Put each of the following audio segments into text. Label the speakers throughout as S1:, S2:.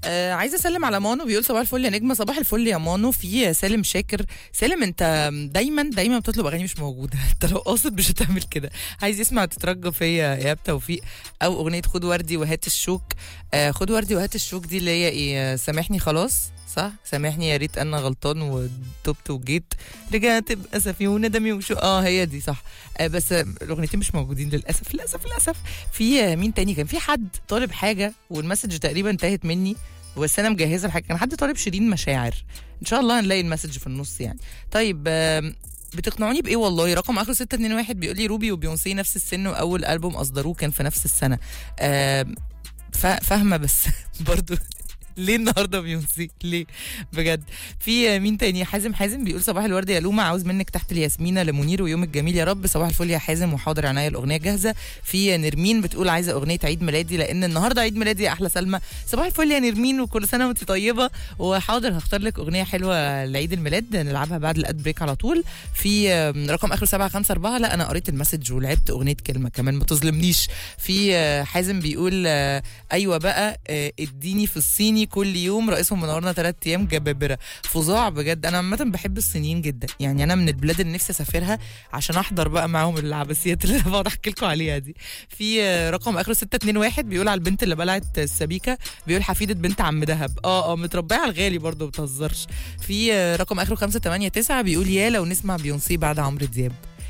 S1: آه عايزه اسلم على مانو بيقول صباح الفل يا نجمه صباح الفل يا مانو في سالم شاكر سالم انت دايما دايما بتطلب اغاني مش موجوده انت لو قاصد مش هتعمل كده عايز يسمع تترجى فيا ايهاب توفيق او اغنيه خد وردي وهات الشوك آه خد وردي وهات الشوك دي اللي هي ايه آه، سامحني خلاص صح سامحني يا ريت انا غلطان وتبت وجيت رجعت باسفي وندمي وشو اه هي دي صح آه بس آه، الاغنيتين مش موجودين للاسف للاسف للاسف في آه، مين تاني كان في حد طالب حاجه والمسج تقريبا انتهت مني بس انا مجهزه الحاجه كان حد طالب شيرين مشاعر ان شاء الله هنلاقي المسج في النص يعني طيب آم، بتقنعوني بايه والله رقم اخره 621 بيقول لي روبي وبيونسي نفس السن واول البوم اصدروه كان في نفس السنه آم، فا- فاهمه بس برضو ليه النهارده بيونسي ليه بجد في مين تاني حازم حازم بيقول صباح الورد يا لومه عاوز منك تحت الياسمينه لمنير ويومك جميل يا رب صباح الفل يا حازم وحاضر عناية الاغنيه جاهزه في نرمين بتقول عايزه اغنيه عيد ميلادي لان النهارده عيد ميلادي يا احلى سلمى صباح الفل يا نرمين وكل سنه وانت طيبه وحاضر هختار لك اغنيه حلوه لعيد الميلاد نلعبها بعد الاد بريك على طول في آم، رقم اخره 754 لا انا قريت المسج ولعبت اغنيه كلمه كمان ما تظلمنيش في آه، حازم بيقول آه، ايوه بقى آه، اديني في الصيني كل يوم رئيسهم منورنا ثلاث ايام جبابره فظاع بجد انا عامه بحب الصينيين جدا يعني انا من البلاد اللي نفسي اسافرها عشان احضر بقى معاهم العباسيات اللي انا بقعد احكي لكم عليها دي في آه، رقم اخره 621 بيقول على البنت اللي بلعت السبيكه بيقول حفيده بنت عم دهب اه اه متربيه على الغالي برضه ما بتهزرش في آه، رقم اخره 589 بيقول يا لو نسمع بيونسي بعد عمرو دياب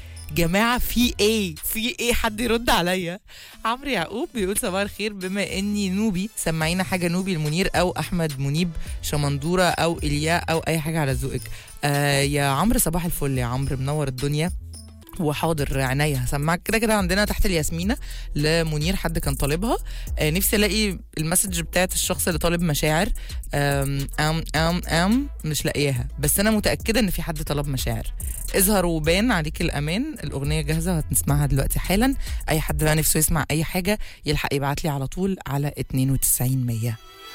S1: جماعة في ايه في ايه حد يرد عليا عمرو يعقوب بيقول صباح الخير بما اني نوبي سمعينا حاجة نوبي المنير او احمد منيب شمندورة او الياء او اي حاجة على ذوقك آه يا عمرو صباح الفل يا عمرو منور الدنيا وحاضر عينيا هسمعك كده كده عندنا تحت الياسمينة لمنير حد كان طالبها آه نفسي الاقي المسج بتاعت الشخص اللي طالب مشاعر آم ام ام ام مش لاقياها بس انا متاكده ان في حد طلب مشاعر اظهر وبان عليك الامان الاغنيه جاهزه وهتسمعها دلوقتي حالا اي حد بقى نفسه يسمع اي حاجه يلحق يبعت لي على طول على 92 100